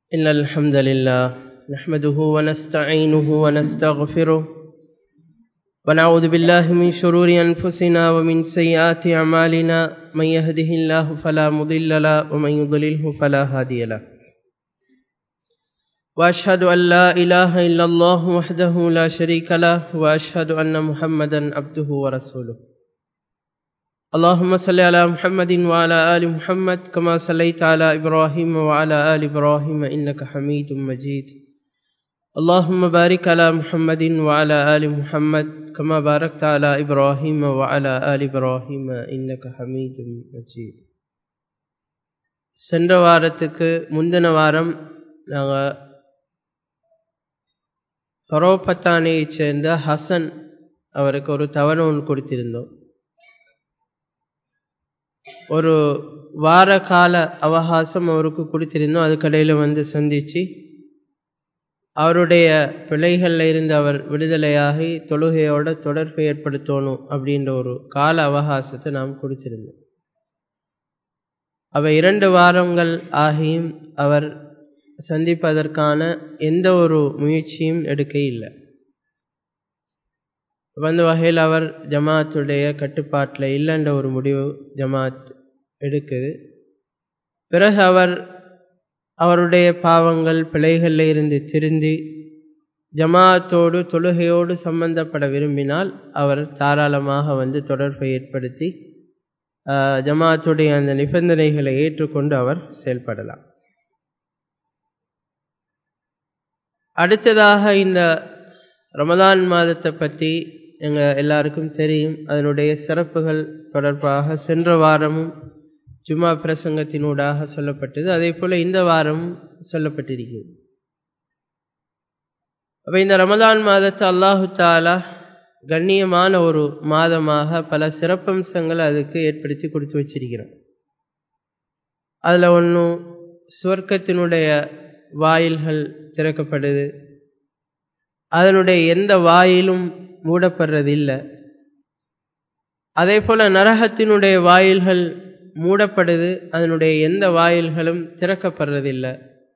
إن الحمد لله نحمده ونستعينه ونستغفره ونعوذ بالله من شرور أنفسنا ومن سيئات أعمالنا من يهده الله فلا مضل له ومن يضلله فلا هادي له وأشهد أن لا إله إلا الله وحده لا شريك له وأشهد أن محمدا عبده ورسوله اللهم صل على محمد وعلى آل محمد كما صليت على إبراهيم وعلى آل إبراهيم إنك حميد مجيد اللهم بارك على محمد وعلى آل محمد كما باركت على إبراهيم وعلى آل إبراهيم إنك حميد مجيد சென்ற வாரத்துக்கு முந்தின வாரம் நாங்கள் பரோபத்தானையைச் சேர்ந்த ஹசன் அவருக்கு ஒரு தவணை ஒன்று கொடுத்திருந்தோம் ஒரு வார கால அவகாசம் அவருக்கு கொடுத்திருந்தோம் அதுக்கடையில் வந்து சந்தித்து அவருடைய பிழைகளில் இருந்து அவர் விடுதலையாகி தொழுகையோட தொடர்பு ஏற்படுத்தணும் அப்படின்ற ஒரு கால அவகாசத்தை நாம் கொடுத்திருந்தோம் அவ இரண்டு வாரங்கள் ஆகியும் அவர் சந்திப்பதற்கான எந்த ஒரு முயற்சியும் எடுக்க இல்லை வந்த வகையில் அவர் ஜமாத்துடைய கட்டுப்பாட்டில் இல்லைன்ற ஒரு முடிவு ஜமாத் எடுக்குது பிறகு அவர் அவருடைய பாவங்கள் பிழைகளில் இருந்து திருந்தி ஜமாத்தோடு தொழுகையோடு சம்பந்தப்பட விரும்பினால் அவர் தாராளமாக வந்து தொடர்பை ஏற்படுத்தி ஜமாத்துடைய அந்த நிபந்தனைகளை ஏற்றுக்கொண்டு அவர் செயல்படலாம் அடுத்ததாக இந்த ரமதான் மாதத்தை பற்றி எங்கள் எல்லாருக்கும் தெரியும் அதனுடைய சிறப்புகள் தொடர்பாக சென்ற வாரமும் ஜுமா பிரசங்கத்தினூடாக சொல்லப்பட்டது அதே போல் இந்த வாரமும் சொல்லப்பட்டிருக்கிறது அப்போ இந்த ரமதான் மாதத்தை அல்லாஹு தாலா கண்ணியமான ஒரு மாதமாக பல சிறப்பம்சங்கள் அதுக்கு ஏற்படுத்தி கொடுத்து வச்சிருக்கிறோம் அதில் ஒன்றும் சுவர்க்கத்தினுடைய வாயில்கள் திறக்கப்படுது அதனுடைய எந்த வாயிலும் மூடப்படுறது இல்லை அதே போல நரகத்தினுடைய வாயில்கள் மூடப்படுது அதனுடைய எந்த வாயில்களும் திறக்கப்படுறதில்லை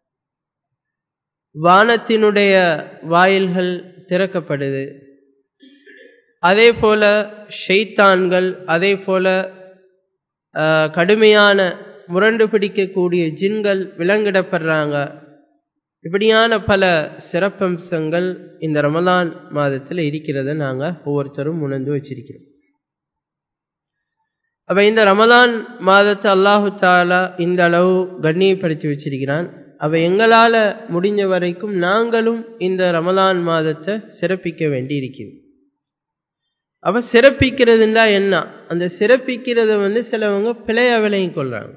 வானத்தினுடைய வாயில்கள் திறக்கப்படுது அதே போல ஷெய்தான்கள் அதே போல கடுமையான முரண்டு பிடிக்கக்கூடிய ஜின்கள் விலங்கிடப்படுறாங்க இப்படியான பல சிறப்பம்சங்கள் இந்த ரமலான் மாதத்தில் இருக்கிறத நாங்கள் ஒவ்வொருத்தரும் உணர்ந்து வச்சிருக்கிறோம் அப்ப இந்த ரமலான் மாதத்தை அல்லாஹு தாலா இந்த அளவு கண்ணியப்படுத்தி வச்சிருக்கிறான் அவ எங்களால முடிஞ்ச வரைக்கும் நாங்களும் இந்த ரமலான் மாதத்தை சிறப்பிக்க வேண்டி இருக்குது அப்ப சிறப்பிக்கிறதுண்டா என்ன அந்த சிறப்பிக்கிறத வந்து சிலவங்க பிழைய விலையும் கொள்றாங்க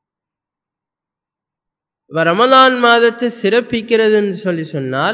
ரமலான் மாதத்தை சிறப்பிக்கிறதுன்னு சொல்லி சொன்னால்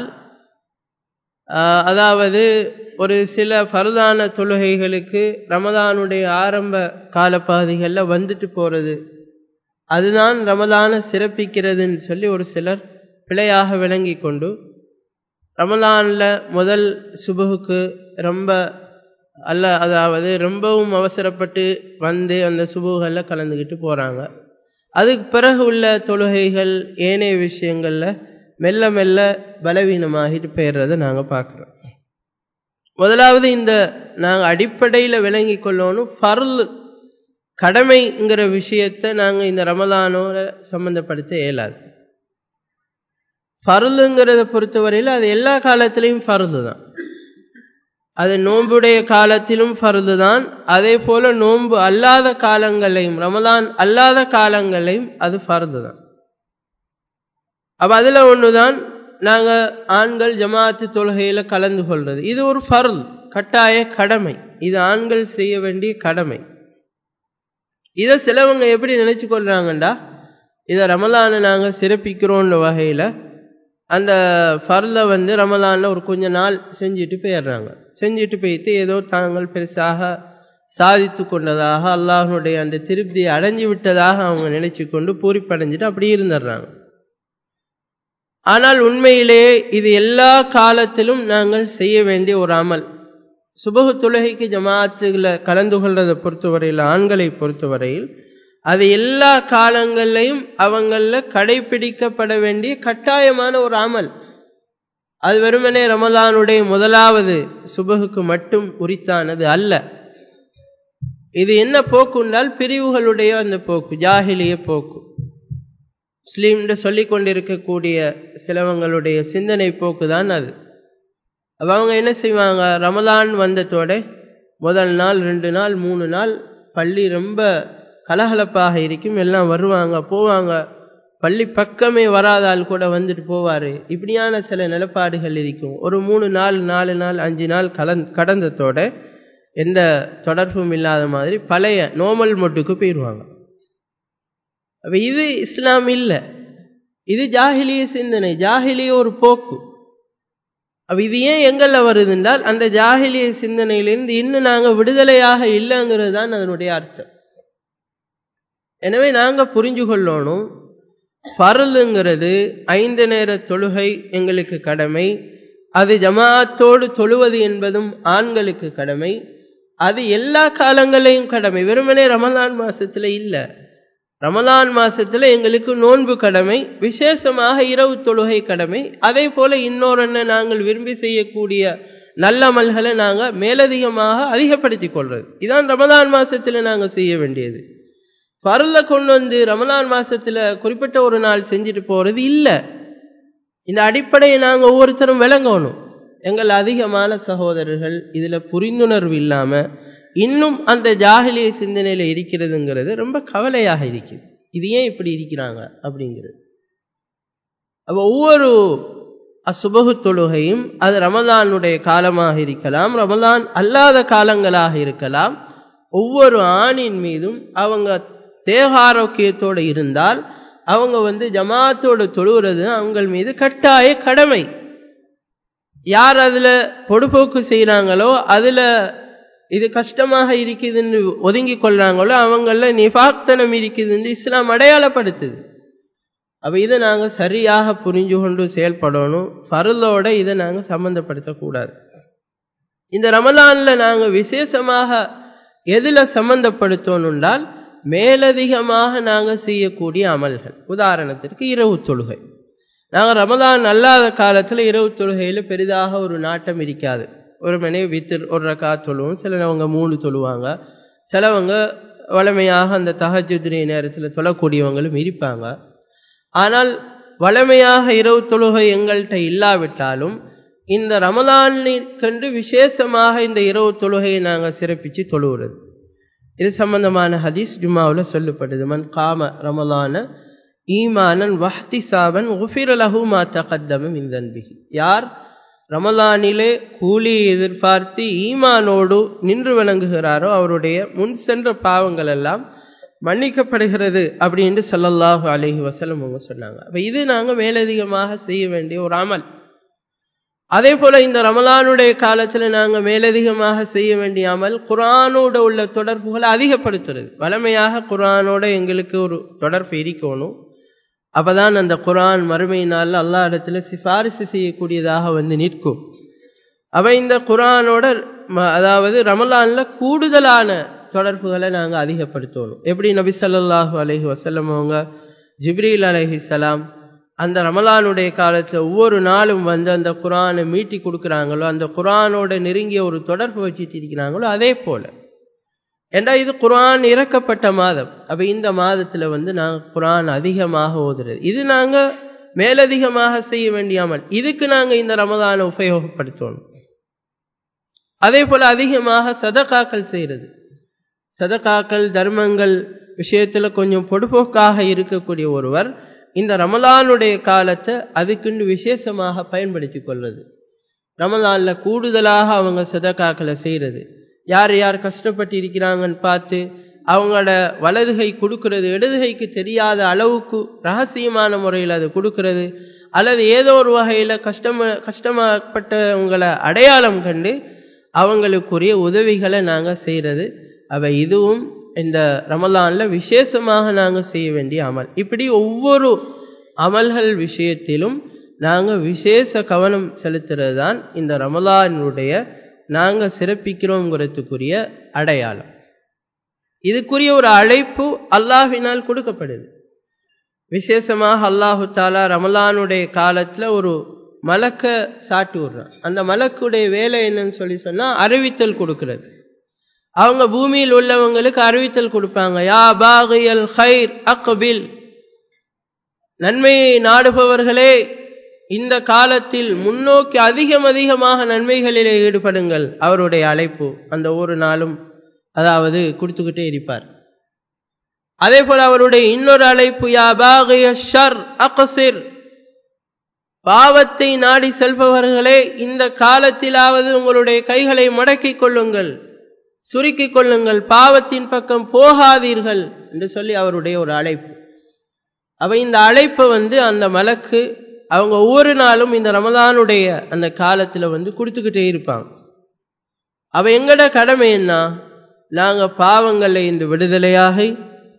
அதாவது ஒரு சில பரதான தொழுகைகளுக்கு ரமதானுடைய ஆரம்ப காலப்பகுதிகளில் வந்துட்டு போகிறது அதுதான் ரமலான சிறப்பிக்கிறதுன்னு சொல்லி ஒரு சிலர் பிழையாக விளங்கி கொண்டு ரமலானில் முதல் சுபுகுக்கு ரொம்ப அல்ல அதாவது ரொம்பவும் அவசரப்பட்டு வந்து அந்த சுபுகளில் கலந்துக்கிட்டு போகிறாங்க அதுக்கு பிறகு உள்ள தொழுகைகள் ஏனைய விஷயங்களில் மெல்ல மெல்ல பலவீனமாகிட்டு போயிடுறத நாங்கள் பார்க்குறோம் முதலாவது இந்த நாங்கள் அடிப்படையில் விளங்கி கொள்ளணும் ஃபர்ல் கடமைங்கிற விஷயத்தை நாங்கள் இந்த ரமலானோட சம்மந்தப்படுத்த இயலாது ஃபருளுங்கிறத பொறுத்தவரையில் அது எல்லா காலத்திலையும் ஃபருது தான் அது நோன்புடைய காலத்திலும் ஃபருது தான் அதே போல நோன்பு அல்லாத காலங்களையும் ரமலான் அல்லாத காலங்களையும் அது ஃபருது தான் அப்ப அதுல ஒண்ணுதான் நாங்க ஆண்கள் ஜமாத்து தொழுகையில கலந்து கொள்றது இது ஒரு ஃபருள் கட்டாய கடமை இது ஆண்கள் செய்ய வேண்டிய கடமை இதை சிலவங்க எப்படி நினைச்சு கொள்றாங்கண்டா இதை ரமலானை நாங்க சிறப்பிக்கிறோன்ற வகையில அந்த ஃபர்ல வந்து ரமலான்ல ஒரு கொஞ்ச நாள் செஞ்சுட்டு போயிடுறாங்க செஞ்சுட்டு போயிட்டு ஏதோ தாங்கள் பெருசாக சாதித்து கொண்டதாக அல்லாஹனுடைய அந்த திருப்தியை அடைஞ்சு விட்டதாக அவங்க நினைச்சு கொண்டு பூரிப்படைஞ்சிட்டு அப்படி இருந்துடுறாங்க ஆனால் உண்மையிலேயே இது எல்லா காலத்திலும் நாங்கள் செய்ய வேண்டிய ஒரு அமல் சுபகு தொழுகைக்கு ஜமாத்துகளை கலந்து கொள்றதை பொறுத்தவரையில் ஆண்களை பொறுத்தவரையில் அது எல்லா காலங்கள்லையும் அவங்கள கடைபிடிக்கப்பட வேண்டிய கட்டாயமான ஒரு அமல் அது வெறுமனே ரமலானுடைய முதலாவது சுபகுக்கு மட்டும் உரித்தானது அல்ல இது என்ன போக்குண்டால் பிரிவுகளுடைய அந்த போக்கு ஜாகிலிய போக்கு முஸ்லீம்னு சொல்லிக் கொண்டிருக்கக்கூடிய சிலவங்களுடைய சிந்தனை போக்கு தான் அது அப்ப அவங்க என்ன செய்வாங்க ரமலான் வந்ததோட முதல் நாள் ரெண்டு நாள் மூணு நாள் பள்ளி ரொம்ப கலகலப்பாக இருக்கும் எல்லாம் வருவாங்க போவாங்க பள்ளி பக்கமே வராதால் கூட வந்துட்டு போவார் இப்படியான சில நிலப்பாடுகள் இருக்கும் ஒரு மூணு நாள் நாலு நாள் அஞ்சு நாள் கலந் கடந்ததோட எந்த தொடர்பும் இல்லாத மாதிரி பழைய நோமல் மொட்டுக்கு போயிடுவாங்க அப்ப இது இஸ்லாம் இல்லை இது ஜாகிலிய சிந்தனை ஜாகிலிய ஒரு போக்கு அப்ப இது ஏன் எங்கள்ல வருது என்றால் அந்த ஜாகிலிய சிந்தனையிலிருந்து இன்னும் நாங்க விடுதலையாக இல்லைங்கிறது தான் அதனுடைய அர்த்தம் எனவே நாங்க புரிஞ்சு கொள்ளணும் பரலுங்கிறது ஐந்து நேர தொழுகை எங்களுக்கு கடமை அது ஜமாத்தோடு தொழுவது என்பதும் ஆண்களுக்கு கடமை அது எல்லா காலங்களையும் கடமை வெறுமனே ரமலான் மாசத்துல இல்ல ரமலான் மாசத்துல எங்களுக்கு நோன்பு கடமை விசேஷமாக இரவு தொழுகை கடமை அதே போல இன்னொரு நாங்கள் விரும்பி செய்யக்கூடிய நல்ல அமல்களை நாங்க மேலதிகமாக அதிகப்படுத்திக் கொள்றது இதான் ரமலான் மாசத்துல நாங்க செய்ய வேண்டியது பருள கொண்டு வந்து ரமலான் மாசத்துல குறிப்பிட்ட ஒரு நாள் செஞ்சுட்டு போறது இல்ல இந்த அடிப்படையை நாங்க ஒவ்வொருத்தரும் விளங்கணும் எங்கள் அதிகமான சகோதரர்கள் இதுல புரிந்துணர்வு இல்லாம இன்னும் அந்த ஜாகிலிய சிந்தனையில இருக்கிறதுங்கிறது ரொம்ப கவலையாக இருக்குது இது ஏன் இப்படி இருக்கிறாங்க அப்படிங்கிறது அப்ப ஒவ்வொரு அசுபகு தொழுகையும் அது ரமலானுடைய காலமாக இருக்கலாம் ரமலான் அல்லாத காலங்களாக இருக்கலாம் ஒவ்வொரு ஆணின் மீதும் அவங்க தேக ஆரோக்கியத்தோடு இருந்தால் அவங்க வந்து ஜமாத்தோடு தொழுகிறது அவங்க மீது கட்டாய கடமை யார் அதுல பொடுபோக்கு செய்யறாங்களோ அதுல இது கஷ்டமாக இருக்குதுன்னு ஒதுங்கி கொள்றாங்களோ அவங்கள நிபாக்தனம் இருக்குதுன்னு இஸ்லாம் அடையாளப்படுத்துது அப்ப இதை நாங்க சரியாக புரிஞ்சு கொண்டு செயல்படணும் பருளோட இதை நாங்க சம்பந்தப்படுத்தக்கூடாது இந்த ரமலான்ல நாங்க விசேஷமாக எதுல சம்பந்தப்படுத்தணும்னால் மேலதிகமாக நாங்க செய்யக்கூடிய அமல்கள் உதாரணத்திற்கு இரவு தொழுகை நாங்க ரமலான் அல்லாத காலத்துல இரவு தொழுகையில பெரிதாக ஒரு நாட்டம் இருக்காது ஒரு மணி வித்திர் ஒரு ரக்கா தொழுவோம் சிலவங்க மூணு தொழுவாங்க சிலவங்க வளமையாக அந்த தகஜுதிரை நேரத்தில் தொழக்கூடியவங்களும் இருப்பாங்க ஆனால் வளமையாக இரவு தொழுகை எங்கள்கிட்ட இல்லாவிட்டாலும் இந்த ரமலானுக்கென்று விசேஷமாக இந்த இரவு தொழுகையை நாங்கள் சிறப்பிச்சு தொழுகிறது இது சம்பந்தமான ஹதீஸ் ஜுமாவில் சொல்லப்படுது மன் காம ரமலான ஈமானன் வஹ்தி சாபன் உஃபிரலஹு மா தகத்தம மிந்தன்பிகி யார் ரமலானிலே கூலியை எதிர்பார்த்து ஈமானோடு நின்று வணங்குகிறாரோ அவருடைய முன் சென்ற பாவங்கள் எல்லாம் மன்னிக்கப்படுகிறது அப்படின்னு சொல்லல்லாஹு அலஹி வசலம் அவங்க சொன்னாங்க அப்ப இது நாங்க மேலதிகமாக செய்ய வேண்டிய ஒரு அமல் அதே போல இந்த ரமலானுடைய காலத்துல நாங்க மேலதிகமாக செய்ய வேண்டிய அமல் குரானோட உள்ள தொடர்புகளை அதிகப்படுத்துறது வளமையாக குரானோட எங்களுக்கு ஒரு தொடர்பு இருக்கணும் அப்பதான் அந்த குரான் மறுமையினால் அல்லா இடத்துல சிபாரிசு செய்யக்கூடியதாக வந்து நிற்கும் அவ இந்த குரானோட அதாவது ரமலான்ல கூடுதலான தொடர்புகளை நாங்க அதிகப்படுத்தணும் எப்படி நபி சல்லாஹூ அலஹி வசல்லம் அவங்க ஜிப்ரீல் அலஹிசலாம் அந்த ரமலானுடைய காலத்துல ஒவ்வொரு நாளும் வந்து அந்த குரானை மீட்டி கொடுக்குறாங்களோ அந்த குரானோட நெருங்கிய ஒரு தொடர்பு வச்சுட்டு இருக்கிறாங்களோ அதே போல ஏண்டா இது குரான் இறக்கப்பட்ட மாதம் அப்ப இந்த மாதத்துல வந்து நாங்க குரான் அதிகமாக ஓதுறது இது நாங்க மேலதிகமாக செய்ய வேண்டியாமல் இதுக்கு நாங்க இந்த ரமதானை உபயோகப்படுத்தணும் அதே போல அதிகமாக சதகாக்கள் செய்யறது சதகாக்கள் தர்மங்கள் விஷயத்துல கொஞ்சம் பொடுபோக்காக இருக்கக்கூடிய ஒருவர் இந்த ரமலானுடைய காலத்தை அதுக்குன்னு விசேஷமாக பயன்படுத்தி கொள்வது ரமலான்ல கூடுதலாக அவங்க சதகாக்களை செய்யறது யார் யார் கஷ்டப்பட்டு இருக்கிறாங்கன்னு பார்த்து அவங்களோட வலதுகை கொடுக்கறது இடதுகைக்கு தெரியாத அளவுக்கு ரகசியமான முறையில் அதை கொடுக்கறது அல்லது ஏதோ ஒரு வகையில் கஷ்டம கஷ்டமாப்பட்டவங்களை அடையாளம் கண்டு அவங்களுக்குரிய உதவிகளை நாங்கள் செய்கிறது அவை இதுவும் இந்த ரமலான்ல விசேஷமாக நாங்கள் செய்ய வேண்டிய அமல் இப்படி ஒவ்வொரு அமல்கள் விஷயத்திலும் நாங்கள் விசேஷ கவனம் செலுத்துறது தான் இந்த ரமலானுடைய நாங்கள் சிறப்பிக்கிறோங்கிறதுக்குரிய அடையாளம் இதுக்குரிய ஒரு அழைப்பு அல்லாஹினால் கொடுக்கப்படுது விசேஷமாக அல்லாஹு தாலா ரமலானுடைய காலத்துல ஒரு மலக்க சாட்டி விடுறான் அந்த மலக்குடைய வேலை என்னன்னு சொல்லி சொன்னா அறிவித்தல் கொடுக்கிறது அவங்க பூமியில் உள்ளவங்களுக்கு அறிவித்தல் கொடுப்பாங்க யா பாகியல் ஹைர் அக்பில் நன்மையை நாடுபவர்களே இந்த காலத்தில் முன்னோக்கி அதிகம் அதிகமாக நன்மைகளிலே ஈடுபடுங்கள் அவருடைய அழைப்பு அந்த ஒரு நாளும் அதாவது கொடுத்துக்கிட்டே இருப்பார் அதே போல அவருடைய இன்னொரு அழைப்பு யா பாகிய ஷர் அகசிர் பாவத்தை நாடி செல்பவர்களே இந்த காலத்திலாவது உங்களுடைய கைகளை மடக்கிக் கொள்ளுங்கள் சுருக்கிக் கொள்ளுங்கள் பாவத்தின் பக்கம் போகாதீர்கள் என்று சொல்லி அவருடைய ஒரு அழைப்பு அவ இந்த அழைப்பை வந்து அந்த மலக்கு அவங்க ஒவ்வொரு நாளும் இந்த ரமதானுடைய அந்த காலத்துல வந்து கொடுத்துக்கிட்டே இருப்பாங்க அவ எங்கட கடமை என்ன நாங்க பாவங்களை இந்த விடுதலையாகி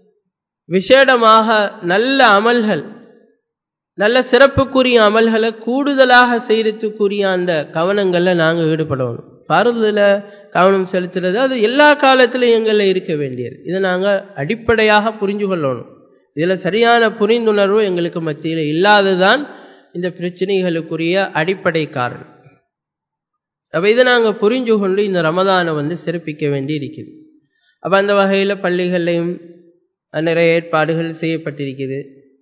விசேடமாக நல்ல அமல்கள் நல்ல சிறப்புக்குரிய அமல்களை கூடுதலாக செய்யறதுக்குரிய அந்த கவனங்கள்ல நாங்க ஈடுபடணும் பருதுல கவனம் செலுத்துறது அது எல்லா காலத்திலும் எங்கள்ல இருக்க வேண்டியது இதை நாங்க அடிப்படையாக புரிஞ்சு கொள்ளணும் இதுல சரியான புரிந்துணர்வு எங்களுக்கு மத்தியில் இல்லாததுதான் இந்த பிரச்சனைகளுக்குரிய அடிப்படை காரணம் அப்ப இதை நாங்க புரிஞ்சு கொண்டு இந்த ரமதானை வந்து சிறப்பிக்க வேண்டி இருக்குது அப்ப அந்த வகையில பள்ளிகள்லையும் நிறைய ஏற்பாடுகள் செய்யப்பட்டிருக்குது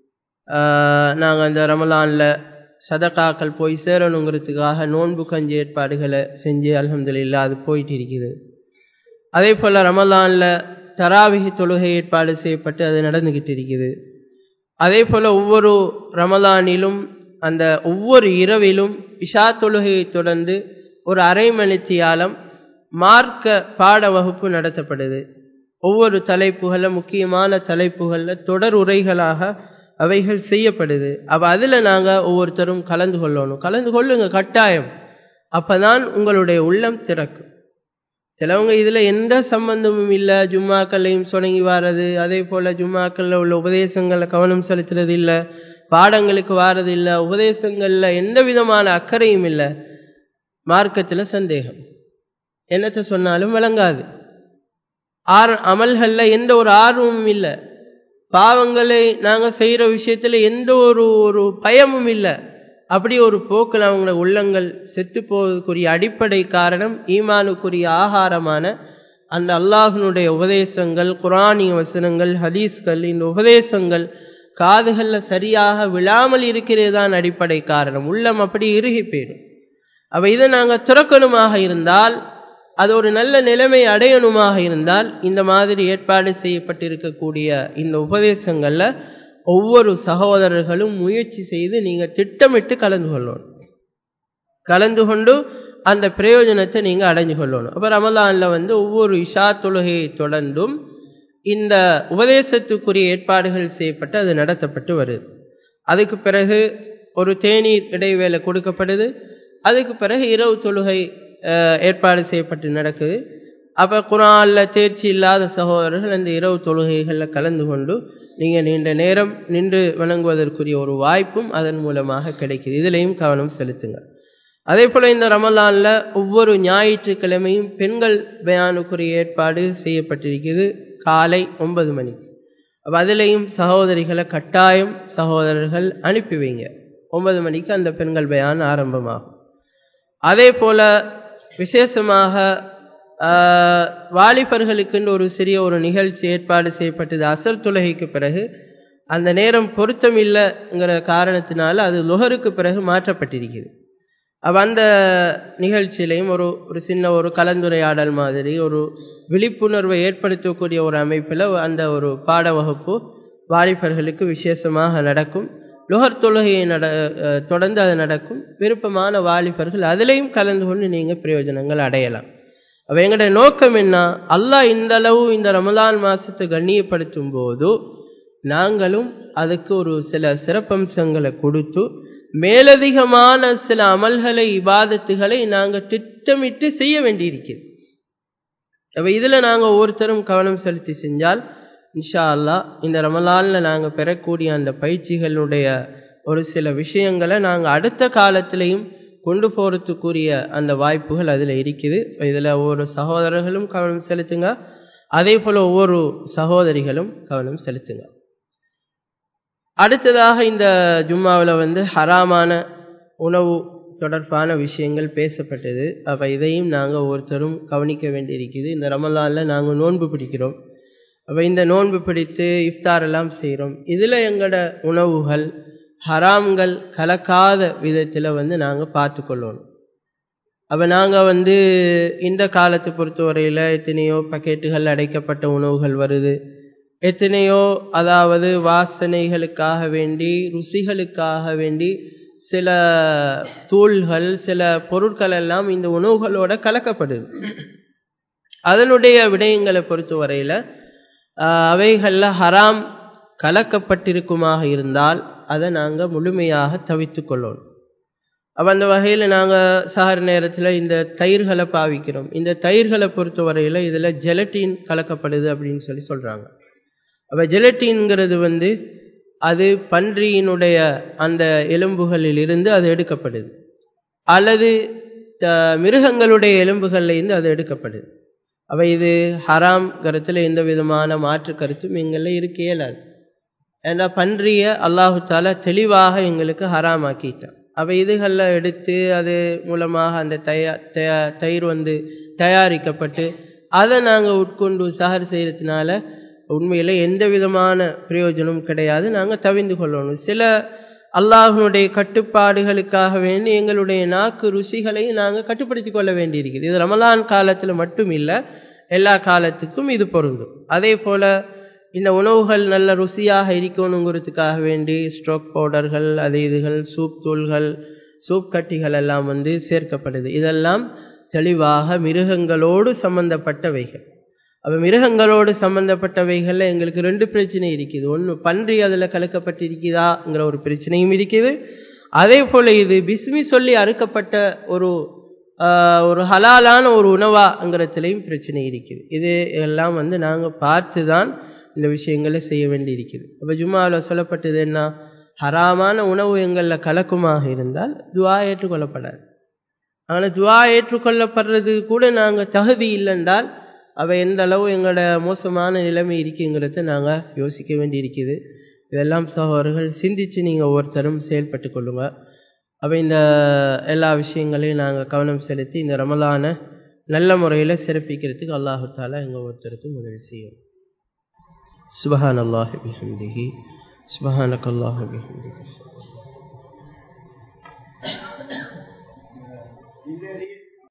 நாங்கள் அந்த ரமலானில் சதக்காக்கள் போய் சேரணுங்கிறதுக்காக நோன்பு கஞ்சி ஏற்பாடுகளை செஞ்சு அலமதுல்லா அது போயிட்டு இருக்குது அதே போல் ரமலானில் தராவிகி தொழுகை ஏற்பாடு செய்யப்பட்டு அது நடந்துக்கிட்டு இருக்குது அதே போல் ஒவ்வொரு ரமலானிலும் அந்த ஒவ்வொரு இரவிலும் இஷா தொழுகையை தொடர்ந்து ஒரு அரை மணித்தியாலம் மார்க்க பாட வகுப்பு நடத்தப்படுது ஒவ்வொரு தலைப்புகளில் முக்கியமான தலைப்புகளில் தொடர் உரைகளாக அவைகள் செய்யப்படுது அப்ப அதுல நாங்க ஒவ்வொருத்தரும் கலந்து கொள்ளணும் கலந்து கொள்ளுங்க கட்டாயம் அப்பதான் உங்களுடைய உள்ளம் திறக்கும் சிலவங்க இதுல எந்த சம்பந்தமும் இல்ல ஜும்மாக்கள்லையும் சொணங்கி வாரது அதே போல ஜும்மாக்கள்ல உள்ள உபதேசங்கள்ல கவனம் செலுத்துறது இல்ல பாடங்களுக்கு வாரது இல்ல உபதேசங்கள்ல எந்த விதமான அக்கறையும் இல்ல மார்க்கத்துல சந்தேகம் என்னத்தை சொன்னாலும் விளங்காது ஆர் அமல்கள்ல எந்த ஒரு ஆர்வமும் இல்லை பாவங்களை நாங்க செய்யற விஷயத்துல எந்த ஒரு ஒரு பயமும் இல்லை அப்படி ஒரு போக்கில் அவங்கள உள்ளங்கள் செத்து போவதற்குரிய அடிப்படை காரணம் ஈமானுக்குரிய ஆகாரமான அந்த அல்லாஹினுடைய உபதேசங்கள் குரானிய வசனங்கள் ஹதீஸ்கள் இந்த உபதேசங்கள் காதுகள்ல சரியாக விழாமல் இருக்கிறதுதான் அடிப்படை காரணம் உள்ளம் அப்படி இறுகி போயிடும் அப்ப இதை நாங்க துறக்கணுமாக இருந்தால் அது ஒரு நல்ல நிலைமை அடையணுமாக இருந்தால் இந்த மாதிரி ஏற்பாடு செய்யப்பட்டிருக்கக்கூடிய இந்த உபதேசங்கள்ல ஒவ்வொரு சகோதரர்களும் முயற்சி செய்து நீங்க திட்டமிட்டு கலந்து கொள்ளணும் கலந்து கொண்டு அந்த பிரயோஜனத்தை நீங்க அடைஞ்சு கொள்ளணும் அப்ப ரமலான்ல வந்து ஒவ்வொரு இஷா தொழுகையை தொடர்ந்தும் இந்த உபதேசத்துக்குரிய ஏற்பாடுகள் செய்யப்பட்டு அது நடத்தப்பட்டு வருது அதுக்கு பிறகு ஒரு தேநீர் இடைவேளை கொடுக்கப்படுது அதுக்கு பிறகு இரவு தொழுகை ஏற்பாடு செய்யப்பட்டு நடக்குது அப்ப குரான்ல தேர்ச்சி இல்லாத சகோதரர்கள் அந்த இரவு தொழுகைகளில் கலந்து கொண்டு நீங்க நீண்ட நேரம் நின்று வணங்குவதற்குரிய ஒரு வாய்ப்பும் அதன் மூலமாக கிடைக்குது இதுலையும் கவனம் செலுத்துங்க அதே போல இந்த ரமலான்ல ஒவ்வொரு ஞாயிற்றுக்கிழமையும் பெண்கள் பயானுக்குரிய ஏற்பாடு செய்யப்பட்டிருக்கிறது காலை ஒன்பது மணிக்கு அப்ப அதுலேயும் சகோதரிகளை கட்டாயம் சகோதரர்கள் அனுப்பி வைங்க ஒன்பது மணிக்கு அந்த பெண்கள் பயான் ஆரம்பமாகும் அதே போல விசேஷமாக வாலிபர்களுக்குன்னு ஒரு சிறிய ஒரு நிகழ்ச்சி ஏற்பாடு செய்யப்பட்டது அசர் தொழுகைக்கு பிறகு அந்த நேரம் பொருத்தம் இல்லைங்கிற காரணத்தினால அது லுகருக்கு பிறகு மாற்றப்பட்டிருக்கிறது அப்ப அந்த நிகழ்ச்சியிலையும் ஒரு ஒரு சின்ன ஒரு கலந்துரையாடல் மாதிரி ஒரு விழிப்புணர்வை ஏற்படுத்தக்கூடிய ஒரு அமைப்பில் அந்த ஒரு பாட வகுப்பு வாலிபர்களுக்கு விசேஷமாக நடக்கும் லுகர் தொழுகையை நட தொடர்ந்து அது நடக்கும் விருப்பமான வாலிபர்கள் அதிலையும் கலந்து கொண்டு நீங்கள் பிரயோஜனங்கள் அடையலாம் அப்போ எங்களுடைய நோக்கம் என்ன அல்லாஹ் இந்த அளவு இந்த ரமலான் மாசத்தை கண்ணியப்படுத்தும் போது நாங்களும் அதுக்கு ஒரு சில சிறப்பம்சங்களை கொடுத்து மேலதிகமான சில அமல்களை இபாதத்துகளை நாங்கள் திட்டமிட்டு செய்ய வேண்டியிருக்கிறது அப்போ இதில் நாங்கள் ஒவ்வொருத்தரும் கவனம் செலுத்தி செஞ்சால் இன்ஷா அல்லா இந்த ரமலானில் நாங்கள் பெறக்கூடிய அந்த பயிற்சிகளுடைய ஒரு சில விஷயங்களை நாங்கள் அடுத்த காலத்திலையும் கொண்டு போகிறதுக்குரிய அந்த வாய்ப்புகள் அதில் இருக்குது இதில் ஒவ்வொரு சகோதரர்களும் கவனம் செலுத்துங்க அதே போல ஒவ்வொரு சகோதரிகளும் கவனம் செலுத்துங்க அடுத்ததாக இந்த ஜும்மாவில் வந்து ஹராமான உணவு தொடர்பான விஷயங்கள் பேசப்பட்டது அப்போ இதையும் நாங்கள் ஒவ்வொருத்தரும் கவனிக்க வேண்டியிருக்குது இந்த ரமலானில் நாங்கள் நோன்பு பிடிக்கிறோம் அப்போ இந்த நோன்பு பிடித்து இஃப்தாரெல்லாம் செய்கிறோம் இதில் எங்களோட உணவுகள் ஹராம்கள் கலக்காத விதத்தில் வந்து நாங்கள் பார்த்து கொள்ளணும் அப்போ நாங்கள் வந்து இந்த காலத்தை பொறுத்தவரையில் எத்தனையோ பக்கெட்டுகள் அடைக்கப்பட்ட உணவுகள் வருது எத்தனையோ அதாவது வாசனைகளுக்காக வேண்டி ருசிகளுக்காக வேண்டி சில தூள்கள் சில பொருட்கள் எல்லாம் இந்த உணவுகளோட கலக்கப்படுது அதனுடைய விடயங்களை பொறுத்தவரையில் அவைகளில் ஹராம் கலக்கப்பட்டிருக்குமாக இருந்தால் அதை நாங்கள் முழுமையாக தவித்து கொள்ளணும் அப்போ அந்த வகையில் நாங்கள் சஹர் நேரத்தில் இந்த தயிர்களை பாவிக்கிறோம் இந்த தயிர்களை பொறுத்தவரையில் இதில் ஜெலட்டின் கலக்கப்படுது அப்படின்னு சொல்லி சொல்கிறாங்க அப்போ ஜெலட்டின்ங்கிறது வந்து அது பன்றியினுடைய அந்த எலும்புகளில் இருந்து அது எடுக்கப்படுது அல்லது மிருகங்களுடைய எலும்புகளில் இருந்து அது எடுக்கப்படுது அப்போ இது ஹராம் கருத்தில் எந்த விதமான மாற்று கருத்தும் எங்களில் இருக்க இயலாது ஏன்னா பன்றிய அல்லாஹு தாலா தெளிவாக எங்களுக்கு ஹராம் ஆக்கிட்டான் அப்போ இதுகளில் எடுத்து அது மூலமாக அந்த தயா தயிர் வந்து தயாரிக்கப்பட்டு அதை நாங்கள் உட்கொண்டு சஹர் செய்கிறதுனால உண்மையில் எந்த விதமான பிரயோஜனமும் கிடையாது நாங்கள் தவிந்து கொள்ளணும் சில அல்லாஹனுடைய கட்டுப்பாடுகளுக்காக வேண்டி எங்களுடைய நாக்கு ருசிகளையும் நாங்கள் கட்டுப்படுத்தி கொள்ள வேண்டியிருக்குது இது ரமலான் காலத்தில் மட்டும் இல்லை எல்லா காலத்துக்கும் இது பொருந்தும் அதே போல் இந்த உணவுகள் நல்ல ருசியாக இருக்கணுங்கிறதுக்காக வேண்டி ஸ்ட்ரோக் பவுடர்கள் அது இதுகள் சூப் தூள்கள் சூப் கட்டிகள் எல்லாம் வந்து சேர்க்கப்படுது இதெல்லாம் தெளிவாக மிருகங்களோடு சம்பந்தப்பட்டவைகள் அப்போ மிருகங்களோடு சம்பந்தப்பட்டவைகளில் எங்களுக்கு ரெண்டு பிரச்சனை இருக்குது ஒன்று பன்றி அதில் கலக்கப்பட்டிருக்குதாங்கிற ஒரு பிரச்சனையும் இருக்குது அதே போல் இது பிஸ்மி சொல்லி அறுக்கப்பட்ட ஒரு ஒரு ஹலாலான ஒரு உணவாங்கிறதுலையும் பிரச்சனை இருக்குது இது எல்லாம் வந்து நாங்கள் பார்த்து தான் இந்த விஷயங்களை செய்ய வேண்டி இருக்குது அப்போ ஜும்மாவில் சொல்லப்பட்டது என்ன ஹராமான உணவு எங்களில் கலக்குமாக இருந்தால் துவா ஏற்றுக்கொள்ளப்படாது ஆனால் துவா ஏற்றுக்கொள்ளப்படுறது கூட நாங்கள் தகுதி இல்லைன்றால் அவை எந்த அளவு எங்களோட மோசமான நிலைமை இருக்குங்கிறத நாங்கள் யோசிக்க வேண்டி இருக்குது இதெல்லாம் சகோதரர்கள் சிந்தித்து நீங்கள் ஒவ்வொருத்தரும் செயல்பட்டு கொள்ளுங்க அப்போ இந்த எல்லா விஷயங்களையும் நாங்கள் கவனம் செலுத்தி இந்த ரமலான நல்ல முறையில் சிறப்பிக்கிறதுக்கு அல்லாஹு தாலா எங்கள் ஒவ்வொருத்தருக்கும் உதவி செய்யும் சுபஹான் அல்லாஹ் பிஹம்திஹி சுபஹானக் அல்லாஹ் பிஹம்திஹி